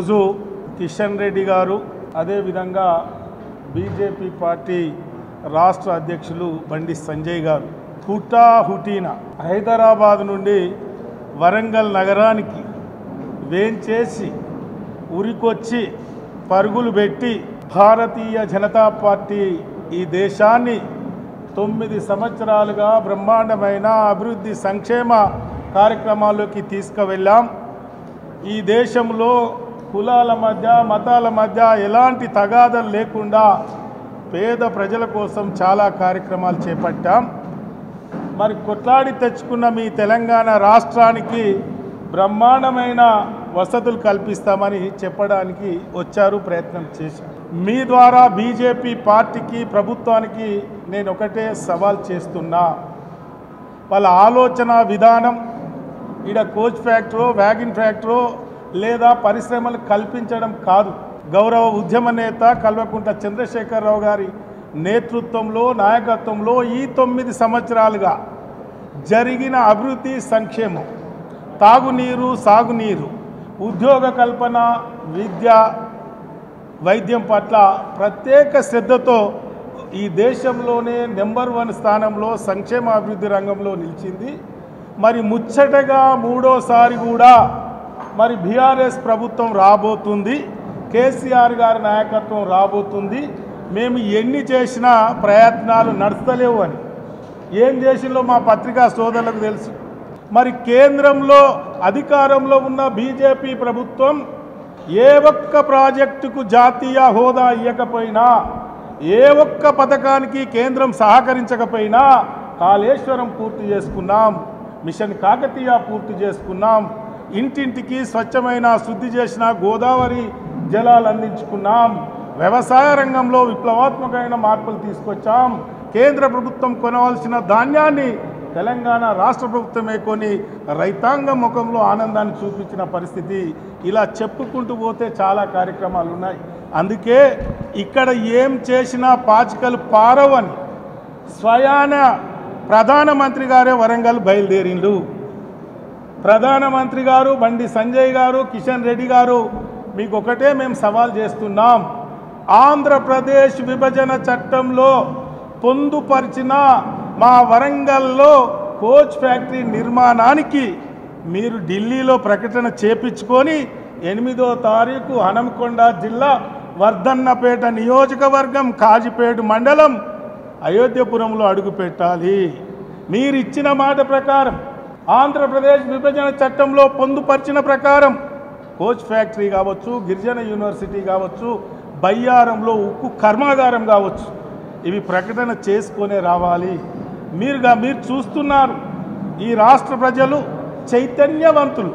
ఈరోజు కిషన్ రెడ్డి గారు అదేవిధంగా బీజేపీ పార్టీ రాష్ట్ర అధ్యక్షులు బండి సంజయ్ గారు హుటాహుటీన హైదరాబాద్ నుండి వరంగల్ నగరానికి వేంచేసి ఉరికొచ్చి పరుగులు పెట్టి భారతీయ జనతా పార్టీ ఈ దేశాన్ని తొమ్మిది సంవత్సరాలుగా బ్రహ్మాండమైన అభివృద్ధి సంక్షేమ కార్యక్రమాల్లోకి తీసుకువెళ్ళాం ఈ దేశంలో కులాల మధ్య మతాల మధ్య ఎలాంటి తగాదలు లేకుండా పేద ప్రజల కోసం చాలా కార్యక్రమాలు చేపట్టాం మరి కొట్లాడి తెచ్చుకున్న మీ తెలంగాణ రాష్ట్రానికి బ్రహ్మాండమైన వసతులు కల్పిస్తామని చెప్పడానికి వచ్చారు ప్రయత్నం చేశారు మీ ద్వారా బీజేపీ పార్టీకి ప్రభుత్వానికి నేను ఒకటే సవాల్ చేస్తున్నా వాళ్ళ ఆలోచన విధానం ఈడ కోచ్ ఫ్యాక్టరో వ్యాగిన్ ఫ్యాక్టరో లేదా పరిశ్రమలు కల్పించడం కాదు గౌరవ ఉద్యమ నేత కల్వకుంట్ల చంద్రశేఖరరావు గారి నేతృత్వంలో నాయకత్వంలో ఈ తొమ్మిది సంవత్సరాలుగా జరిగిన అభివృద్ధి సంక్షేమం తాగునీరు సాగునీరు ఉద్యోగ కల్పన విద్య వైద్యం పట్ల ప్రత్యేక శ్రద్ధతో ఈ దేశంలోనే నెంబర్ వన్ స్థానంలో సంక్షేమ అభివృద్ధి రంగంలో నిలిచింది మరి ముచ్చటగా మూడోసారి కూడా మరి బీఆర్ఎస్ ప్రభుత్వం రాబోతుంది కేసీఆర్ గారి నాయకత్వం రాబోతుంది మేము ఎన్ని చేసినా ప్రయత్నాలు నడుస్తలేవు అని ఏం చేసిందో మా పత్రికా సోదరులకు తెలుసు మరి కేంద్రంలో అధికారంలో ఉన్న బీజేపీ ప్రభుత్వం ఏ ఒక్క ప్రాజెక్టుకు జాతీయ హోదా ఇవ్వకపోయినా ఏ ఒక్క పథకానికి కేంద్రం సహకరించకపోయినా కాళేశ్వరం పూర్తి చేసుకున్నాం మిషన్ కాకతీయ పూర్తి చేసుకున్నాం ఇంటింటికి స్వచ్ఛమైన శుద్ధి చేసిన గోదావరి జలాలు అందించుకున్నాం వ్యవసాయ రంగంలో విప్లవాత్మకమైన మార్పులు తీసుకొచ్చాం కేంద్ర ప్రభుత్వం కొనవలసిన ధాన్యాన్ని తెలంగాణ రాష్ట్ర ప్రభుత్వమే కొని రైతాంగం ముఖంలో ఆనందాన్ని చూపించిన పరిస్థితి ఇలా చెప్పుకుంటూ పోతే చాలా కార్యక్రమాలు ఉన్నాయి అందుకే ఇక్కడ ఏం చేసినా పాచికలు పారవని స్వయాన ప్రధానమంత్రి గారే వరంగల్ బయలుదేరిండు ప్రధానమంత్రి గారు బండి సంజయ్ గారు కిషన్ రెడ్డి గారు మీకు ఒకటే మేము సవాల్ చేస్తున్నాం ఆంధ్రప్రదేశ్ విభజన చట్టంలో పొందుపరిచిన మా వరంగల్లో కోచ్ ఫ్యాక్టరీ నిర్మాణానికి మీరు ఢిల్లీలో ప్రకటన చేపించుకొని ఎనిమిదో తారీఖు హనంకొండ జిల్లా వర్ధన్నపేట నియోజకవర్గం కాజిపేట మండలం అయోధ్యపురంలో అడుగు పెట్టాలి మీరు ఇచ్చిన మాట ప్రకారం ఆంధ్రప్రదేశ్ విభజన చట్టంలో పొందుపరిచిన ప్రకారం కోచ్ ఫ్యాక్టరీ కావచ్చు గిరిజన యూనివర్సిటీ కావచ్చు బయ్యారంలో ఉక్కు కర్మాగారం కావచ్చు ఇవి ప్రకటన చేసుకొనే రావాలి మీరుగా మీరు చూస్తున్నారు ఈ రాష్ట్ర ప్రజలు చైతన్యవంతులు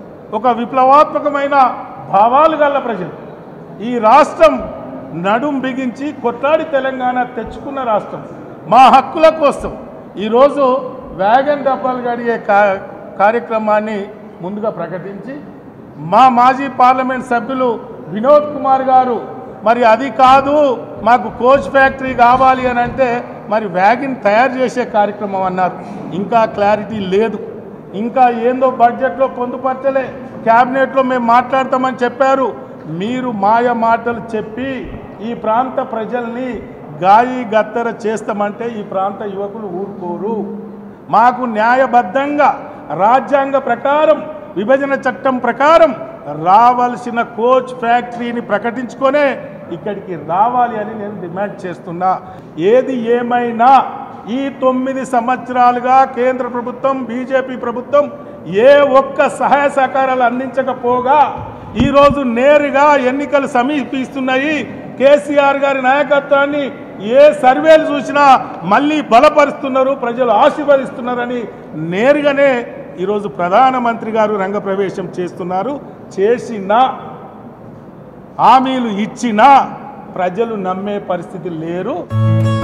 ఒక విప్లవాత్మకమైన భావాలు గల ప్రజలు ఈ రాష్ట్రం నడుం బిగించి కొట్లాడి తెలంగాణ తెచ్చుకున్న రాష్ట్రం మా హక్కుల కోసం ఈరోజు వ్యాగన్ డబ్బాలు గడిగే కా కార్యక్రమాన్ని ముందుగా ప్రకటించి మా మాజీ పార్లమెంట్ సభ్యులు వినోద్ కుమార్ గారు మరి అది కాదు మాకు కోచ్ ఫ్యాక్టరీ కావాలి అని అంటే మరి వ్యాగిన్ తయారు చేసే కార్యక్రమం అన్నారు ఇంకా క్లారిటీ లేదు ఇంకా ఏందో బడ్జెట్లో పొందుపరచలే క్యాబినెట్లో మేము మాట్లాడతామని చెప్పారు మీరు మాయ మాటలు చెప్పి ఈ ప్రాంత ప్రజల్ని గాయి గత్తర చేస్తామంటే ఈ ప్రాంత యువకులు ఊరుకోరు మాకు న్యాయబద్ధంగా రాజ్యాంగ ప్రకారం విభజన చట్టం ప్రకారం రావాల్సిన కోచ్ ఫ్యాక్టరీని ప్రకటించుకొనే ఇక్కడికి రావాలి అని నేను డిమాండ్ చేస్తున్నా ఏది ఏమైనా ఈ తొమ్మిది సంవత్సరాలుగా కేంద్ర ప్రభుత్వం బీజేపీ ప్రభుత్వం ఏ ఒక్క సహాయ సహకారాలు అందించకపోగా ఈరోజు నేరుగా ఎన్నికలు సమీపిస్తున్నాయి కేసీఆర్ గారి నాయకత్వాన్ని ఏ సర్వేలు చూసినా మళ్ళీ బలపరుస్తున్నారు ప్రజలు ఆశీర్వదిస్తున్నారని నేరుగానే ఈరోజు ప్రధానమంత్రి గారు రంగప్రవేశం చేస్తున్నారు చేసినా హామీలు ఇచ్చినా ప్రజలు నమ్మే పరిస్థితి లేరు